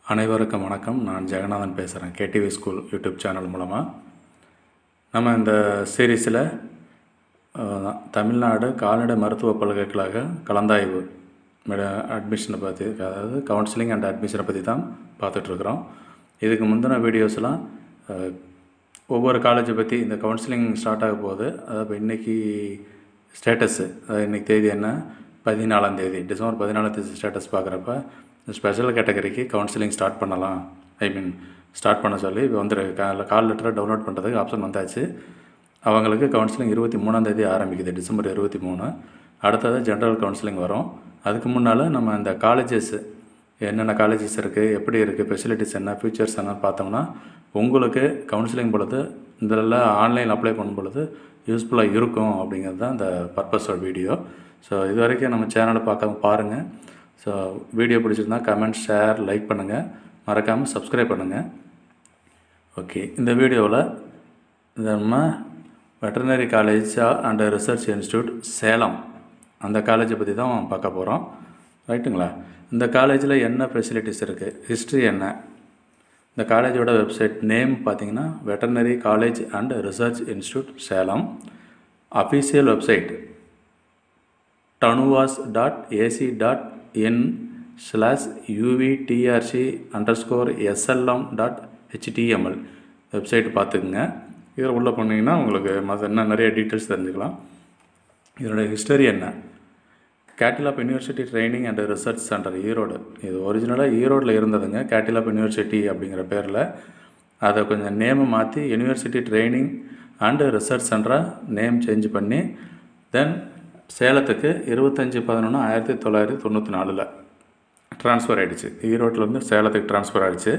அனைவருக்கும் வணக்கம் நான் ஜெகநாதன் பேசுகிறேன் கேடிவி ஸ்கூல் யூடியூப் சேனல் மூலமாக நம்ம இந்த சீரீஸில் தமிழ்நாடு கால்நடை மருத்துவ பல்கலைக்கழக கலந்தாய்வு அட்மிஷனை பற்றி அதாவது கவுன்சிலிங் அண்ட் அட்மிஷனை பற்றி தான் பார்த்துட்ருக்குறோம் இதுக்கு முந்தின வீடியோஸ்லாம் அஹ், ஒவ்வொரு காலேஜை பற்றி இந்த கவுன்சிலிங் ஸ்டார்ட் ஆக போகுது அதாவது இன்றைக்கி ஸ்டேட்டஸு அதாவது இன்றைக்கி தேதி என்ன பதினாலாம் தேதி டிசம்பர் பதினாலாம் தேதி ஸ்டேட்டஸ் பார்க்குறப்ப ஸ்பெஷல் கேட்டகரிக்கு கவுன்சிலிங் ஸ்டார்ட் பண்ணலாம் ஐ மீன் ஸ்டார்ட் பண்ண சொல்லி இப்போ வந்துரு கால் கால் லெட்டரை டவுன்லோட் பண்ணுறதுக்கு ஆப்ஷன் வந்தாச்சு அவங்களுக்கு கவுன்சிலிங் இருபத்தி மூணாம் தேதி ஆரம்பிக்குது டிசம்பர் இருபத்தி மூணு அடுத்தது ஜென்ரல் கவுன்சிலிங் வரும் அதுக்கு முன்னால் நம்ம இந்த காலேஜஸ் என்னென்ன காலேஜஸ் இருக்குது எப்படி இருக்குது ஃபெசிலிட்டிஸ் என்ன ஃபியூச்சர்ஸ் என்ன பார்த்தோம்னா உங்களுக்கு கவுன்சிலிங் பொழுது இதெல்லாம் ஆன்லைன் அப்ளை பண்ணும் பொழுது யூஸ்ஃபுல்லாக இருக்கும் அப்படிங்கிறது தான் இந்த பர்பஸோட வீடியோ ஸோ இது வரைக்கும் நம்ம சேனலை பார்க்காம பாருங்கள் ஸோ வீடியோ பிடிச்சிருந்தா கமெண்ட் ஷேர் லைக் பண்ணுங்கள் மறக்காமல் சப்ஸ்கிரைப் பண்ணுங்கள் ஓகே இந்த வீடியோவில் நம்ம veterinary college and research institute Salem அந்த காலேஜை பற்றி தான் பார்க்க போகிறோம் ரைட்டுங்களா இந்த காலேஜில் என்ன ஃபெசிலிட்டிஸ் இருக்குது ஹிஸ்ட்ரி என்ன இந்த காலேஜோட வெப்சைட் நேம் பார்த்தீங்கன்னா veterinary college and research institute Salem official website TANUVAS dot AC dot in slash UVTRC under SLM dot HTML website பார்த்துக்குங்க இதில் உள்ளே போனீங்கன்னா உங்களுக்கு மற்ற என்ன நிறைய டீட்டெயில்ஸ் தெரிஞ்சுக்கலாம் இதோட ஹிஸ்டரி என்ன cattle of university training and research centre Erode இது ஒரிஜினலாக ஈரோடில் இருந்ததுங்க கேட்டில் ஆஃப் யூனிவர்சிட்டி அப்படிங்கிற பேரில் அதை கொஞ்சம் நேமை மாற்றி யூனிவர்சிட்டி ட்ரைனிங் அண்டு ரிசர்ச் சென்டராக நேம் சேஞ்ச் பண்ணி தென் சேலத்துக்கு இருபத்தஞ்சி பதினொன்று ஆயிரத்தி தொள்ளாயிரத்தி தொண்ணூற்றி நாலில் ட்ரான்ஸ்ஃபர் ஆகிடுச்சு ஈரோட்டிலேருந்து சேலத்துக்கு ட்ரான்ஸ்ஃபர் ஆகிடுச்சு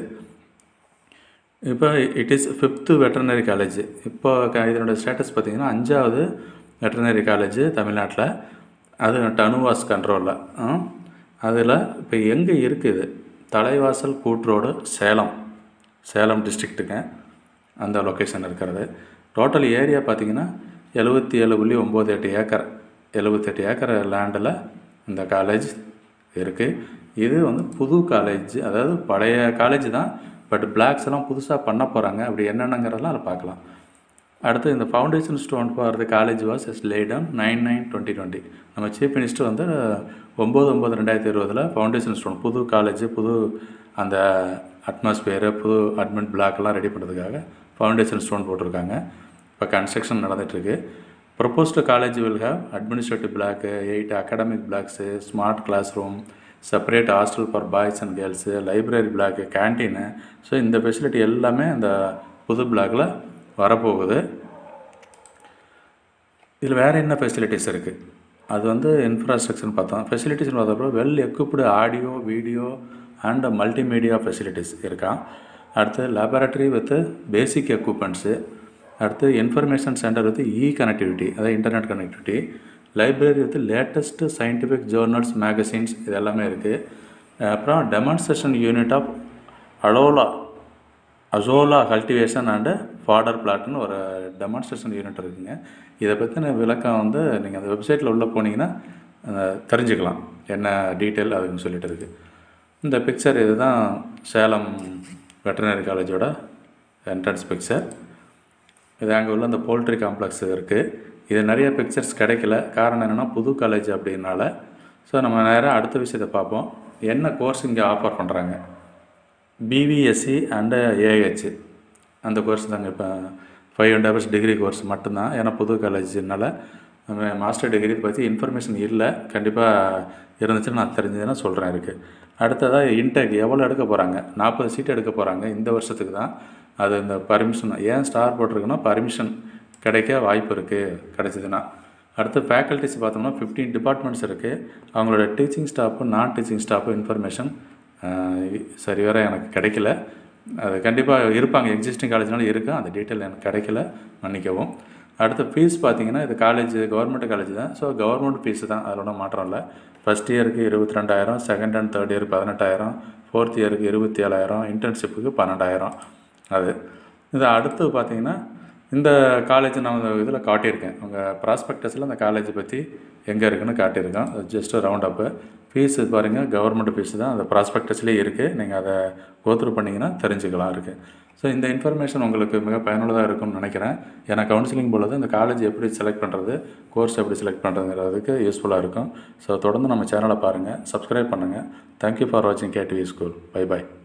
இப்போ it is fifth veterinary college இப்போ க- இதனோட ஸ்டேட்டஸ் பார்த்தீங்கன்னா அஞ்சாவது வெட்டர்னரி காலேஜ் தமிழ்நாட்டில் அது டனுவாஸ் கண்ட்ரோலில் அதில் இப்போ எங்கே இருக்குது தலைவாசல் கூட்ரோடு சேலம் சேலம் டிஸ்ட்ரிக்ட்டுங்க அந்த லொக்கேஷன் இருக்கிறது டோட்டல் ஏரியா பார்த்தீங்கன்னா எழுபத்தி ஏழு புள்ளி ஒம்பது எட்டு ஏக்கர் எழுபத்தெட்டு ஏக்கர் லேண்டில் இந்த காலேஜ் இருக்குது இது வந்து புது காலேஜ் அதாவது பழைய காலேஜ் தான் பட் பிளாக்ஸ் எல்லாம் புதுசாக பண்ண போகிறாங்க அப்படி என்னென்னங்கிறதெல்லாம் அதில் பார்க்கலாம் அடுத்து இந்த foundation stone for the college was is laden nine nine twenty twenty நம்ம சீஃப் மினிஸ்டர் வந்து ஒம்பது ஒம்பது ரெண்டாயிரத்தி இருபதில் ஃபவுண்டேஷன் ஸ்டோன் புது காலேஜ் புது அந்த அட்மாஸ்பியரு புது அட்மின் பிளாக்லாம் ரெடி பண்ணுறதுக்காக ஃபவுண்டேஷன் ஸ்டோன் போட்டிருக்காங்க இப்போ கன்ஸ்ட்ரக்ஷன் நடந்துகிட்ருக்கு proposed college will have administrative block eight academic blocks smart class room separate hostel for boys and girls library block canteen so இந்த ஃபெசிலிட்டி எல்லாமே அந்த புது பிளாக்கில் வரப்போகுது இதில் வேறு என்ன ஃபெசிலிட்டிஸ் இருக்குது அது வந்து இன்ஃப்ராஸ்ட்ரக்சர்னு பார்த்தோம் ஃபெசிலிட்டிஸ்னு பார்த்தப்போ well equipped audio video and multimedia facilities இருக்கா அடுத்து லேபரட்டரி வித் பேசிக் எக்யூப்மெண்ட்ஸு அடுத்து information centre with e connectivity அதாவது internet connectivity library with latest scientific journals magazines இது எல்லாமே இருக்குது அப்புறம் demonstration unit of azolla azolla cultivation and fodder பிளாட்னு ஒரு டெமான்ஸ்ட்ரேஷன் யூனிட் இருக்குங்க இதை பற்றின விளக்கம் வந்து நீங்கள் அந்த வெப்சைட்டில் உள்ளே போனீங்கன்னா அஹ், தெரிஞ்சுக்கலாம் என்ன டீட்டெயில் அதுன்னு சொல்லிட்டு இருக்குது இந்த பிக்சர் இதுதான் சேலம் வெட்டர்னரி காலேஜோட என்ட்ரன்ஸ் பிக்சர் இது அங்கே உள்ள அந்த போல்ட்ரி காம்ப்ளெக்ஸ் இருக்குது இது நிறைய பிக்சர்ஸ் கிடைக்கல காரணம் என்னென்னா புது காலேஜ் அப்படின்னால ஸோ நம்ம நேராக அடுத்த விஷயத்தை பார்ப்போம் என்ன கோர்ஸ் இங்கே ஆஃபர் பண்ணுறாங்க பிவிஎஸ்சி அண்டு ஏஹெச் அந்த கோர்ஸ் தாங்க இப்போ five and hours degree course மட்டும்தான் ஏன்னா புது காலேஜ்னால நம்ம மாஸ்டர் டிகிரி பற்றி இன்ஃபர்மேஷன் இல்லை கண்டிப்பாக இருந்துச்சுன்னு நான் தெரிஞ்சதுன்னா சொல்கிறேன் இருக்குது அடுத்ததாக இன்டேக் எவ்வளோ எடுக்க போகிறாங்க நாற்பது சீட் எடுக்க போகிறாங்க இந்த வருஷத்துக்கு தான் அது இந்த பர்மிஷன் ஏன் ஸ்டார் போட்டிருக்குன்னா பர்மிஷன் கிடைக்க வாய்ப்பு இருக்குது கிடைச்சதுன்னா அடுத்து ஃபேக்கல்ட்டிஸ் பார்த்தோம்னா ஃபிஃப்டீன் டிபார்ட்மெண்ட்ஸ் இருக்குது அவங்களோட teaching staff non teaching staff information சரி வர எனக்கு கிடைக்கல அது கண்டிப்பாக இருப்பாங்க எக்ஸிஸ்டிங் காலேஜ்னால இருக்கு அந்த டீட்டெயில் எனக்கு கிடைக்கல மன்னிக்கவும் அடுத்து ஃபீஸ் பார்த்தீங்கன்னா இது காலேஜ் கவர்மெண்ட் காலேஜ் தான் ஸோ கவர்மெண்ட் ஃபீஸ் தான் அதில் ஒன்றும் மாற்றம் இல்லை ஃபஸ்ட் இயருக்கு இருபத்தி ரெண்டாயிரம் செகண்ட் அண்ட் தேர்ட் இயர் பதினெட்டாயிரம் ஃபோர்த் இயருக்கு இருபத்தி ஏழாயிரம் இன்டர்ன்ஷிப்புக்கு பன்னெண்டாயிரம் அது இது அடுத்து பார்த்தீங்கன்னா இந்த காலேஜ் நான் இதில் காட்டியிருக்கேன் உங்கள் ப்ராஸ்பெக்டஸில் அந்த காலேஜ் பற்றி எங்கே இருக்குன்னு காட்டியிருக்கோம் ஜஸ்ட் ரவுண்ட் அப்பு ஃபீஸு பாருங்கள் கவர்மெண்ட் ஃபீஸ் தான் அந்த ப்ராஸ்பெக்டஸ்லேயே இருக்குது நீங்கள் அதை கோத்ரூ பண்ணிங்கன்னா தெரிஞ்சுக்கலாம் இருக்குது ஸோ இந்த இன்ஃபர்மேஷன் உங்களுக்கு மிக பயனுள்ளதாக இருக்கும்னு நினைக்கிறேன் ஏன்னா கவுன்சிலிங் பொழுது இந்த காலேஜ் எப்படி செலக்ட் பண்ணுறது கோர்ஸ் எப்படி செலக்ட் பண்ணுறதுங்கிறதுக்கு யூஸ்ஃபுல்லாக இருக்கும் ஸோ தொடர்ந்து நம்ம சேனலை பாருங்கள் சப்ஸ்கிரைப் பண்ணுங்கள் தேங்க்யூ ஃபார் வாட்சிங் கேடிவி ஸ்கூல் பை பை